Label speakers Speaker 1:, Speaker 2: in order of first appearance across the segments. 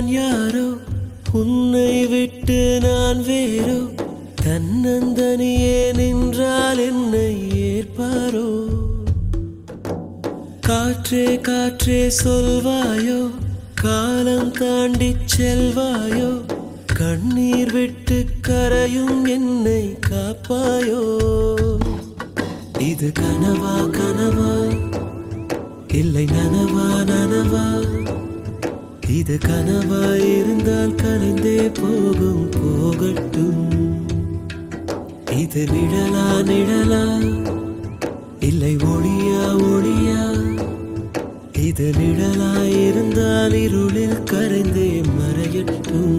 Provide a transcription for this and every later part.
Speaker 1: நான் யாரோ உன்னை விட்டு நான் வேறோ தன்னந்தனியே நின்றால் என்னை ஏற்பாரோ காற்றே காற்றே சொல்வாயோ காலம் தாண்டிச் செல்வாயோ கண்ணீர் விட்டு கரையும் என்னை காப்பாயோ இது கனவா கனவா இல்லை நனவா நனவா இது கனவா இருந்தால் கலைந்தே போகும் போகட்டும் இது நிழலா நிழலா இல்லை ஒளியா ஒளியா இது நிழலா இருந்தால் இருளில் கரைந்தே மறையட்டும்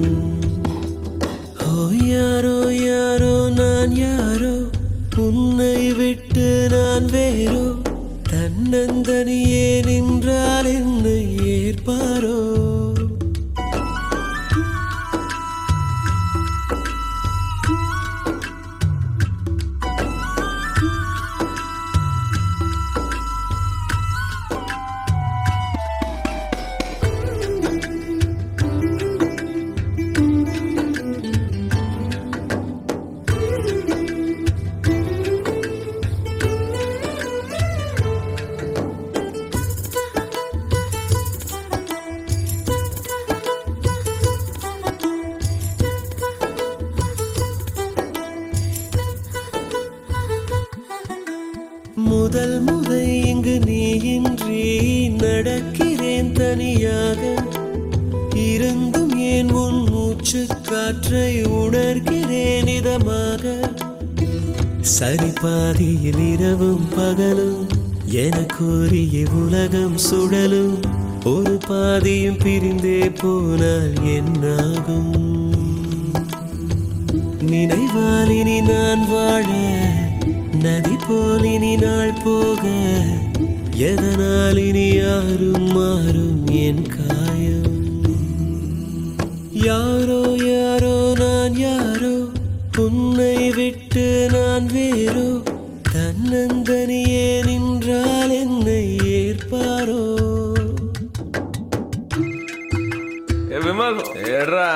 Speaker 1: ஓ யாரோ யாரோ நான் யாரோ உன்னை விட்டு நான் வேறோ தன்னந்தனியே நின்றால் என்னை ஏற்பாரோ முதல் முறை இங்கு நீயின்றி நடக்கிறேன் தனியாக இருந்தும் ஏன் உன் மூச்சு காற்றை உணர்கிறேன் இதமாக சரி பாதியில் இரவும் பகலும் எனக்குரிய உலகம் சுழலும் ஒரு பாதியும் பிரிந்தே போனால் என்னாகும் நினைவால் இனி நான் வாழ நதி போல் இனி நாள் போக எதனால் இனி யாரும் மாறும் என் காயம் யாரோ யாரோ நான் யாரோ உன்னை விட்டு நான் வேறோ தன்னந்தனியே நின்றால் என்னை ஏற்பாரோ
Speaker 2: ஏ விமல் ஏட்ரா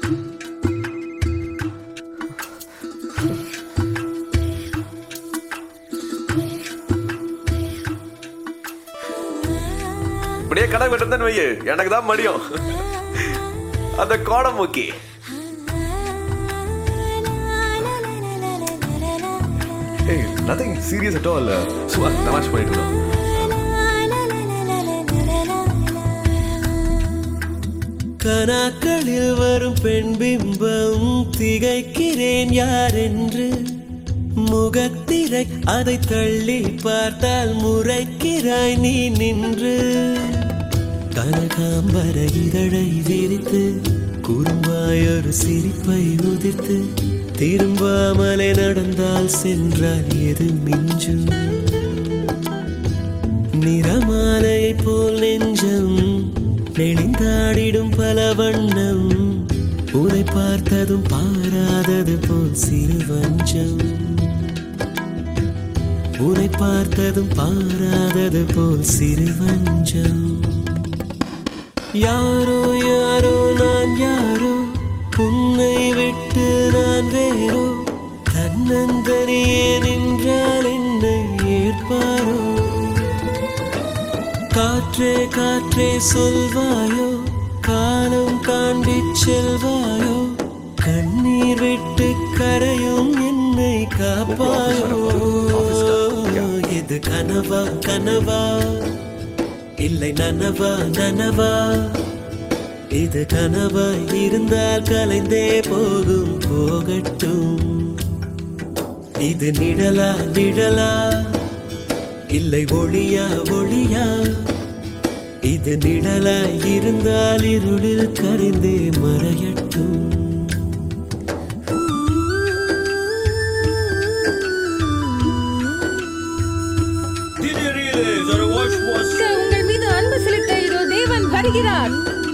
Speaker 2: இப்படியே கடை விட்டுறதுன்னு வையு எனக்கு தான் மடியும் அந்த கோடம் மூக்கி ஏய் நத்திங் சீரியஸ் அட்டோ இல்ல சும்மா தமாஷ் பண்ணிட்டு இருந்தோம்
Speaker 1: கனாக்களில் வரும் பெண் பிம்பம் திகைக்கிறேன் யார் என்று முகத்திரை அதை தள்ளி பார்த்தால் முறைக்கிறாய் நீ நின்று கனகாம்பர இதழை விரித்து குறும்பாய் ஒரு சிரிப்பை உதிர்த்து திரும்பாமலே நடந்தால் சென்றால் எது மிஞ்சும் நிறமாலையை போல் நெஞ்சம் நெளிந்தாடிடும் பல வண்ணம் உதை பார்த்ததும் பாராதது போல் சிறு வஞ்சம் உதை பார்த்ததும் பாராதது போல் சிறு வஞ்சம் யாரோ யாரோ நான் யாரோ உன்னை விட்டு நான் வேறோ தன்னந்தனியே நின்றால் என்னை ஏற்பாரோ காற்றே காற்றே சொல்வாயோ காலம் தாண்டிச் செல்வாயோ கண்ணீர் விட்டு கரையும் என்னை காப்பாயோ இது கனவா கனவா இல்லை நனவா நனவா இது கனவா இருந்தால் கலைந்தே போகும் போகட்டும் இது நிழலா நிழலா இல்லை ஒளியா ஒளியா இது நிழலா இருந்தால் இருளில் கரைந்தே மறையட்டும்
Speaker 3: உங்கள் மீது அன்பு செலுத்த இதோ தேவன் வருகிறார்